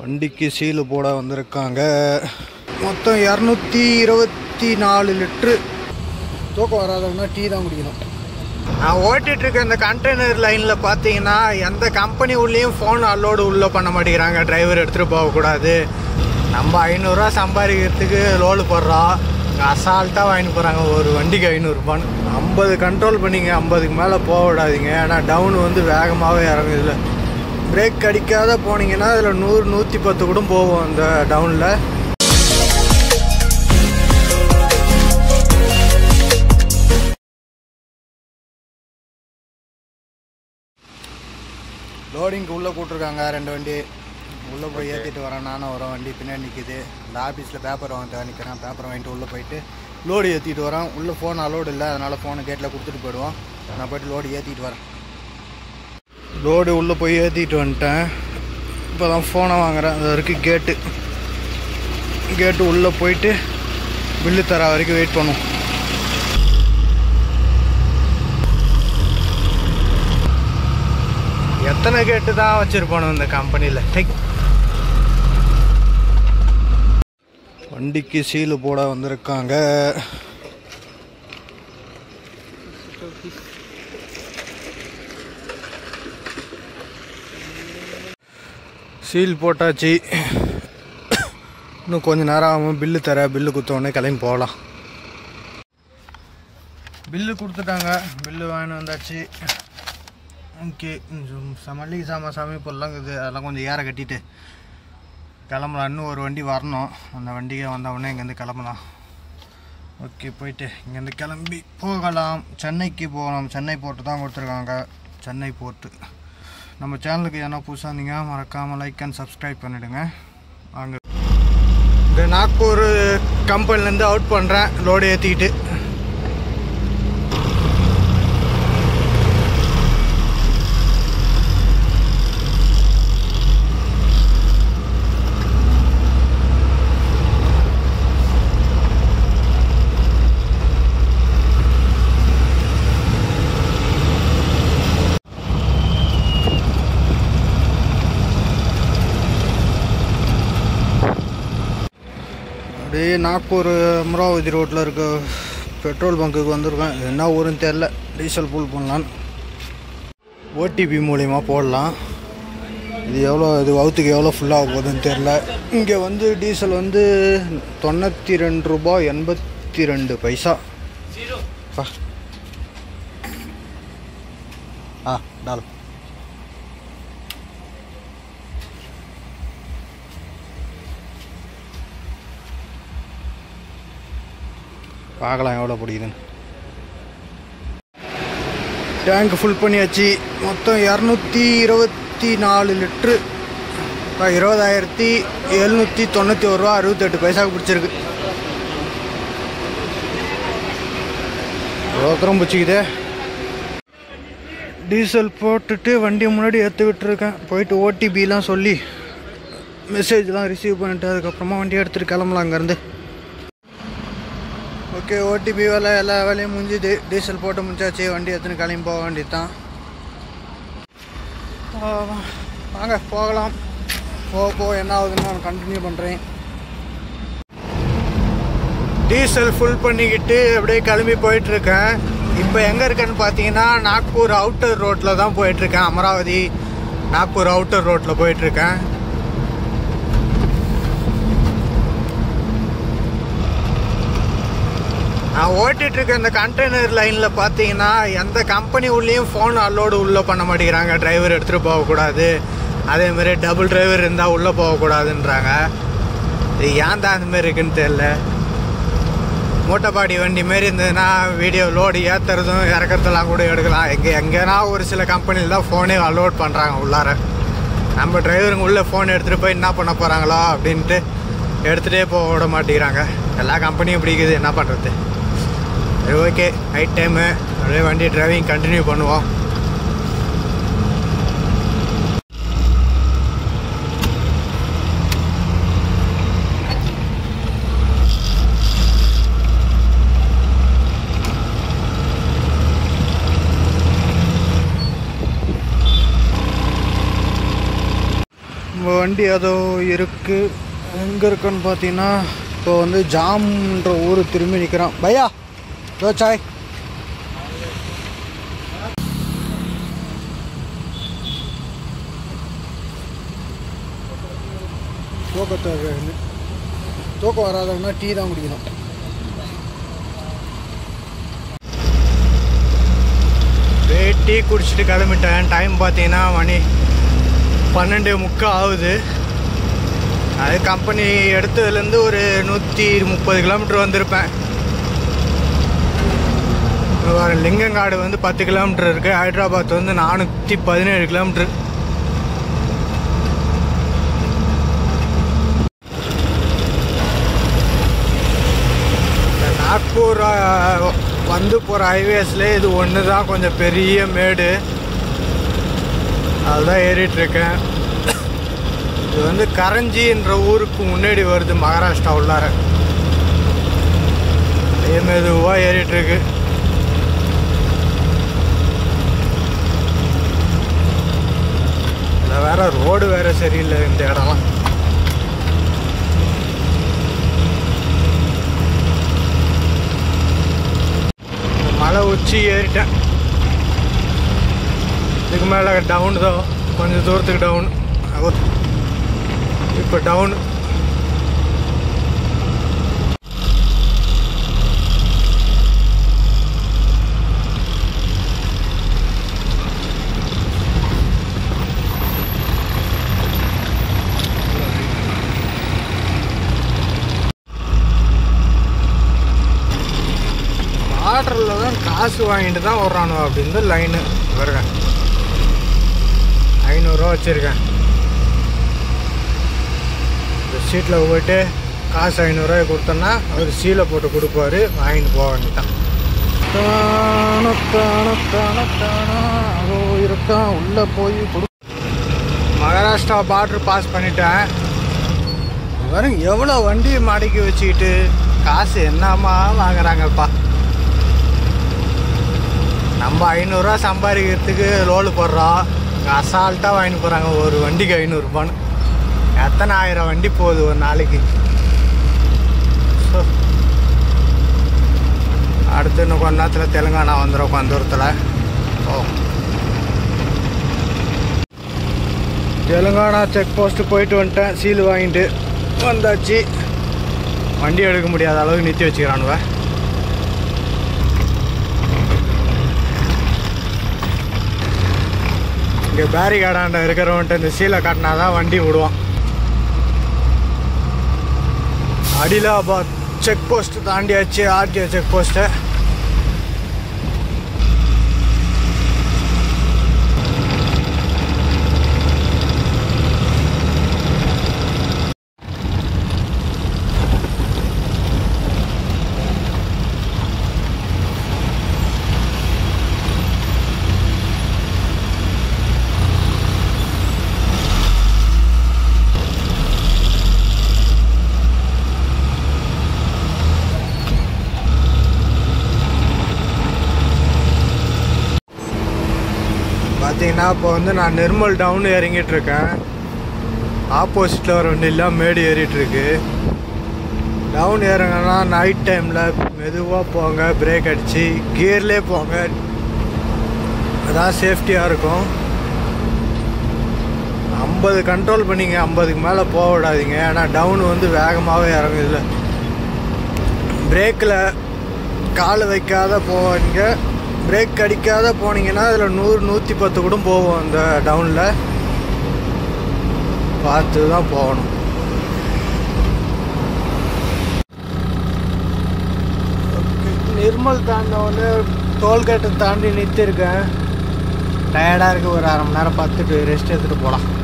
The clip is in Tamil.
வண்டிக்கு சீலு போட வந்திருக்காங்க மொத்தம் இரநூத்தி இருபத்தி நாலு லிட்ரு தூக்கம் வராதவங்கன்னா டீ தான் குடிக்கணும் நான் ஓட்டிட்டு இருக்க இந்த கண்டெய்னர் லைனில் பார்த்தீங்கன்னா எந்த கம்பெனி உள்ளேயும் ஃபோன் அலோடு உள்ளே பண்ண மாட்டேங்கிறாங்க டிரைவர் எடுத்துகிட்டு போகக்கூடாது நம்ம ஐநூறுரூவா சம்பாதிக்கிறதுக்கு லோடு போடுறோம் இங்கே அசால்ட்டாக வாங்கிட்டு போகிறாங்க ஒரு வண்டிக்கு ஐநூறுரூபான்னு ஐம்பது கண்ட்ரோல் பண்ணிங்க ஐம்பதுக்கு மேலே போக விடாதீங்க ஏன்னா டவுன் வந்து வேகமாகவே இறங்குதுல பிரேக் அடிக்காத போனீங்கன்னா இதில் நூறு நூற்றி பத்து கூட போகும் அந்த டவுனில் லோடிங்க்கு உள்ளே கூட்டிருக்காங்க ரெண்டு வண்டி உள்ளே போய் ஏற்றிட்டு வரேன் நானும் வரேன் வண்டி பின்னாடி நிற்கிது இந்த ஆஃபீஸில் பேப்பர் வாங்க நிற்கிறேன் பேப்பர் வாங்கிட்டு உள்ளே போயிட்டு லோடு ஏற்றிட்டு வரேன் உள்ளே ஃபோன் அலோடு இல்லை அதனால் ஃபோனை கேட்டில் கொடுத்துட்டு போயிடுவோம் நான் போயிட்டு லோடு ஏற்றிட்டு வரேன் லோடு உள்ளே போய் ஏற்றிட்டு வந்துட்டேன் இப்போ தான் ஃபோனை வாங்குறேன் அது வரைக்கும் கேட்டு கேட்டு உள்ளே போயிட்டு பில்லு தர வரைக்கும் வெயிட் பண்ணுவோம் எத்தனை கேட்டு தான் வச்சுருப்பானு இந்த கம்பெனியில் டெக் வண்டிக்கு சீலு போட வந்திருக்காங்க சீல் போட்டாச்சு இன்னும் கொஞ்ச நேரம் ஆகும் பில்லு தர பில்லு குத்தோடனே கிளம்பி போகலாம் பில்லு கொடுத்துட்டாங்க பில்லு வாங்கிட்டு வந்தாச்சு ஓகே கொஞ்சம் மல்லிகை சாமான் சாமி பொருள்லாம் இருக்குது அதெல்லாம் கொஞ்சம் ஏற கட்டிட்டு கிளம்பலாம் இன்னும் ஒரு வண்டி வரணும் அந்த வண்டிக்கு வந்த உடனே இங்கேருந்து கிளம்பலாம் ஓகே போயிட்டு இங்கேருந்து கிளம்பி போகலாம் சென்னைக்கு போகலாம் சென்னை போர்ட்டு தான் கொடுத்துருக்காங்க சென்னை போர்ட்டு நம்ம சேனலுக்கு எதனா புதுசாக இருந்தீங்க மறக்காமல் லைக் அண்ட் சப்ஸ்கிரைப் பண்ணிவிடுங்க வாங்க இந்த நாக்பூர் கம்பெனிலேருந்து அவுட் பண்ணுறேன் லோடு ஏற்றிக்கிட்டு அப்படியே நாக்பூர் அமராவதி ரோட்டில் இருக்க பெட்ரோல் பங்க்குக்கு வந்திருக்கேன் இது என்ன ஊருன்னு தெரில டீசல் ஃபுல் பண்ணலான்னு ஓடிபி மூலிமா போடலாம் இது எவ்வளோ இது வவுத்துக்கு எவ்வளோ ஃபுல்லாக போகுதுன்னு தெரில இங்கே வந்து டீசல் வந்து தொண்ணூற்றி ரெண்டு ரூபா எண்பத்தி ரெண்டு பைசா பா ஆ டால் பார்க்கலாம் எவ்வளோ பிடிக்குதுன்னு டேங்க் ஃபுல் பண்ணியாச்சு மொத்தம் இரநூத்தி இருபத்தி நாலு லிட்ரு இப்போ இருபதாயிரத்தி எழுநூற்றி தொண்ணூற்றி ஒரு ரூபா அறுபத்தெட்டு பைசாவுக்கு பிடிச்சிருக்கு ரோக்கரம் பிடிச்சிக்குதே டீசல் போட்டுட்டு வண்டியை முன்னாடி ஏற்றி விட்டுருக்கேன் போயிட்டு ஓடிபிலாம் சொல்லி மெசேஜ்லாம் ரிசீவ் பண்ணிட்டு அதுக்கப்புறமா வண்டி எடுத்துகிட்டு கிளம்பலாம் அங்கேருந்து ஓகே ஓடிபி வேலை எல்லா வேலையும் முடிஞ்சுது டீசல் போட்டு முடிச்சாச்சு வண்டி எடுத்துன்னு கிளம்பி போக வேண்டியது தான் வாங்க போகலாம் போக போக என்ன ஆகுதுன்னு நான் கண்டினியூ பண்ணுறேன் டீசல் ஃபுல் பண்ணிக்கிட்டு அப்படியே கிளம்பி போயிட்டுருக்கேன் இப்போ எங்கே இருக்கேன்னு பார்த்தீங்கன்னா நாக்பூர் அவுட்டர் ரோட்டில் தான் போயிட்டுருக்கேன் அமராவதி நாக்பூர் அவுட்டர் ரோட்டில் போயிட்டுருக்கேன் நான் ஓட்டிட்டு இருக்க இந்த கண்டெய்னர் லைனில் பார்த்தீங்கன்னா எந்த கம்பெனி உள்ளேயும் ஃபோன் அலோடு உள்ளே பண்ண மாட்டேங்கிறாங்க டிரைவர் எடுத்துகிட்டு போகக்கூடாது அதேமாரி டபுள் டிரைவர் இருந்தால் உள்ளே போகக்கூடாதுன்றாங்க இது ஏன் தான் அந்தமாரி இருக்குன்னு தெரில மூட்டைப்பாடி வண்டி மாரி இருந்ததுன்னா வீடியோ லோடு ஏற்றுறதும் இறக்கறதெல்லாம் கூட எடுக்கலாம் எங்கே எங்கேனா ஒரு சில கம்பெனியில் தான் ஃபோனே அலோட் பண்ணுறாங்க உள்ளார நம்ம டிரைவருங்க உள்ளே ஃபோன் எடுத்துகிட்டு போய் என்ன பண்ண போகிறாங்களோ அப்படின்ட்டு எடுத்துகிட்டே போக விட மாட்டேங்கிறாங்க எல்லா கம்பெனியும் பிடிக்குது என்ன பண்ணுறது சரி ஓகே நைட் டைமு அப்படியே வண்டி டிரைவிங் கண்டினியூ பண்ணுவோம் நம்ம வண்டி ஏதோ இருக்குது எங்கே இருக்குன்னு பார்த்தீங்கன்னா இப்போ வந்து ஜாம்ன்ற ஊர் திரும்பி நிற்கிறான் பையா தோ சாய் தூக்கத்தை தூக்கம் வராதவங்கன்னா டீ தான் குடிக்கணும் போய் டீ குடிச்சிட்டு கிளம்பிட்டேன் டைம் பார்த்தீங்கன்னா மணி பன்னெண்டு முக்கால் ஆகுது அது கம்பெனி எடுத்ததுலேருந்து ஒரு நூற்றி முப்பது கிலோமீட்டர் வந்திருப்பேன் வர லிங்கங்காடு வந்து பத்து கிலோமீட்டர் இருக்குது ஹைதராபாத் வந்து நானூற்றி பதினேழு கிலோமீட்டர் இந்த நாக்பூர் அஹ், வந்து போகிற ஹைவேஸில் இது ஒன்று தான் கொஞ்சம் பெரிய மேடு அதுதான் ஏறிட்டுருக்கேன் இது வந்து கரஞ்சின்ற ஊருக்கு முன்னாடி வருது மகாராஷ்டிரா உள்ளார அதே மெதுவாக ஏறிட்டுருக்கு இதில் வேற ரோடு வேற சரியில்லை இந்த இடம்லாம் மலை உச்சி ஏறிட்டேன் இதுக்கு மேலே டவுன் தான் கொஞ்சம் தூரத்துக்கு டவுன் இப்போ டவுன் பார்டரில் தான் காசு வாங்கிட்டு தான் வர்றானோ அப்படின்னு லைனு வருங்க ஐநூறுரூவா வச்சுருக்கேன் இந்த சீட்டில் போயிட்டு காசு ஐநூறுரூவாய் கொடுத்தோன்னா அவர் சீலை போட்டு கொடுப்பாரு வாங்கிட்டு போக வேண்டியதான் அதோ இருக்கான் உள்ளே போய் கொடு மகாராஷ்டிரா பார்டர் பாஸ் பண்ணிட்டேன் பாருங்க எவ்வளோ வண்டி மடக்கி வச்சுக்கிட்டு காசு என்னமா வாங்குறாங்கப்பா நம்ம ஐநூறுரூவா சம்பாதிக்கிறதுக்கு லோடு போடுறோம் இங்கே அசால்ட்டாக வாங்கிட்டு போகிறாங்க ஒரு வண்டிக்கு ஐநூறுரூபான்னு எத்தனை ஆயிரம் வண்டி போகுது ஒரு நாளைக்கு ஸோ அடுத்து இன்னும் கொஞ்ச நேரத்தில் தெலுங்கானா வந்துடும் கொஞ்ச தூரத்தில் ஓ தெலுங்கானா செக் போஸ்ட்டு போயிட்டு வந்துட்டேன் சீல் வாங்கிட்டு வந்தாச்சு வண்டி எடுக்க முடியாத அளவுக்கு நிறுத்தி வச்சுக்கிறானுவ இங்கே பேரிகார்டாண்ட இருக்கிறவன்ட்டு இந்த சீலை காட்டினா தான் வண்டி விடுவான் அடிலாபாத் செக் போஸ்ட் தாண்டியாச்சு ஆர்டிஓ செக் போஸ்ட்டு பார்த்தீங்கன்னா இப்போ வந்து நான் நிர்மல் டவுன் இறங்கிட்டு இருக்கேன் ஆப்போசிட்டில் வர வண்டியெல்லாம் மேடு ஏறிட்டு இருக்கு டவுன் இறங்கினா நைட் டைமில் மெதுவாக போங்க பிரேக் அடித்து கியர்லேயே போங்க அதான் சேஃப்டியாக இருக்கும் ஐம்பது கண்ட்ரோல் பண்ணிங்க ஐம்பதுக்கு மேலே போக விடாதீங்க ஏன்னா டவுன் வந்து வேகமாகவே இறங்குதுல பிரேக்கில் கால் வைக்காத போவீங்க பிரேக் அடிக்காத போனீங்கன்னா அதில் நூறு நூற்றி பத்து கூட போவோம் அந்த டவுனில் பார்த்து தான் போகணும் நிர்மல் தாண்டவொடனே டோல்கேட்டை தாண்டி நிறுத்திருக்கேன் டயர்டாக இருக்குது ஒரு அரை மணி நேரம் பார்த்துட்டு ரெஸ்ட் எடுத்துகிட்டு போகலாம்